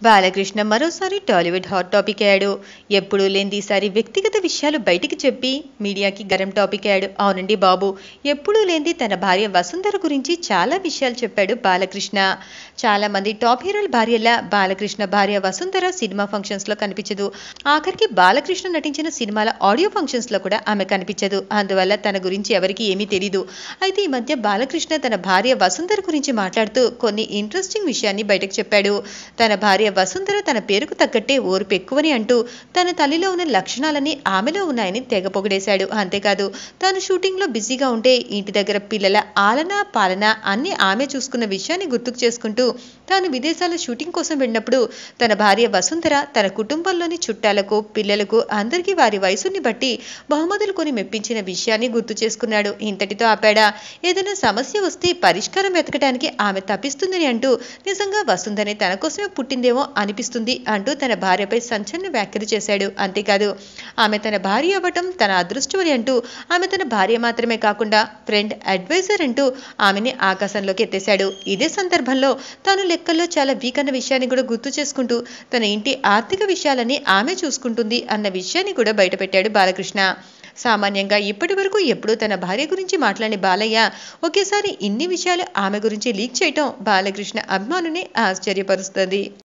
బాలకృష్ణ మరోసారి Tollywood hot topic అయ్యాడు ఎప్పుడూ లేని ఈసారి వ్యక్తిగత విషయాలు బయటికి చెప్పి మీడియాకి గరం టాపిక్ అయ్యాడు అవునండి బాబు ఎప్పుడూ లేనిది తన భార్య వసుంధర గురించి చాలా విషయాలు చెప్పాడు బాలకృష్ణ చాలా మంది టాప్ హీరోల భార్యలా బాలకృష్ణ భార్య వసుంధర సినిమా ఫంక్షన్స్ లో కనిపించదు ఆఖరికి బాలకృష్ణ నటించిన సినిమాల ఆడియో ఫంక్షన్స్ లో కూడా ఆమె కనిపించదు అందువల్ల తన గురించి ఎవరికి ఏమీ తెలీదు అయితే ఈ మధ్య బాలకృష్ణ తన భార్య వసుంధర గురించి మాట్లాడుతూ కొన్ని ఇంట్రెస్టింగ్ విషయాన్ని బయటకు చెప్పాడు తన భార్య వసుంధర తన పేరుకు తగ్గట్టే ఓర్పు ఎక్కువని అంటూ తన తల్లిలో ఉన్న లక్షణాలన్నీ ఆమెలో ఉన్నాయని తెగ పొగిడేశాడు అంతేకాదు తాను షూటింగ్లో బిజీగా ఉంటే ఇంటి దగ్గర పిల్లల ఆలన పాలన అన్ని ఆమె చూసుకున్న విషయాన్ని గుర్తుకు చేసుకుంటూ తాను విదేశాల షూటింగ్ కోసం వెళ్ళినప్పుడు తన భార్య వసుంధర తన కుటుంబంలోని చుట్టాలకు పిల్లలకు అందరికీ వారి వయసుని బట్టి బహుమతులు కొని మెప్పించిన విషయాన్ని గుర్తు చేసుకున్నాడు ఇంతటితో ఆపాడా ఏదైనా సమస్య వస్తే పరిష్కారం వెతకడానికి ఆమె తప్పిస్తుందని అంటూ నిజంగా వసుంధరే తన కోసమే పుట్టిందేమో అనిపిస్తుంది అంటూ తన భార్యపై సంచలన వ్యాఖ్యలు చేశాడు అంతేకాదు ఆమె తన భార్య అవ్వటం తన అదృష్టమని అంటూ ఆమె తన భార్య మాత్రమే కాకుండా ఫ్రెండ్ అడ్వైజర్ అంటూ ఆమెని ఆకాశంలోకి ఎత్తేశాడు ఇదే సందర్భంలో తాను లెక్కల్లో చాలా వీక్ అన్న విషయాన్ని కూడా గుర్తు చేసుకుంటూ తన ఇంటి ఆర్థిక విషయాలని ఆమె చూసుకుంటుంది అన్న విషయాన్ని కూడా బయటపెట్టాడు బాలకృష్ణ సామాన్యంగా ఇప్పటి వరకు ఎప్పుడూ తన భార్య గురించి మాట్లాడిన బాలయ్య ఒకేసారి ఇన్ని విషయాలు ఆమె గురించి లీక్ చేయటం బాలకృష్ణ అభిమానుని ఆశ్చర్యపరుస్తుంది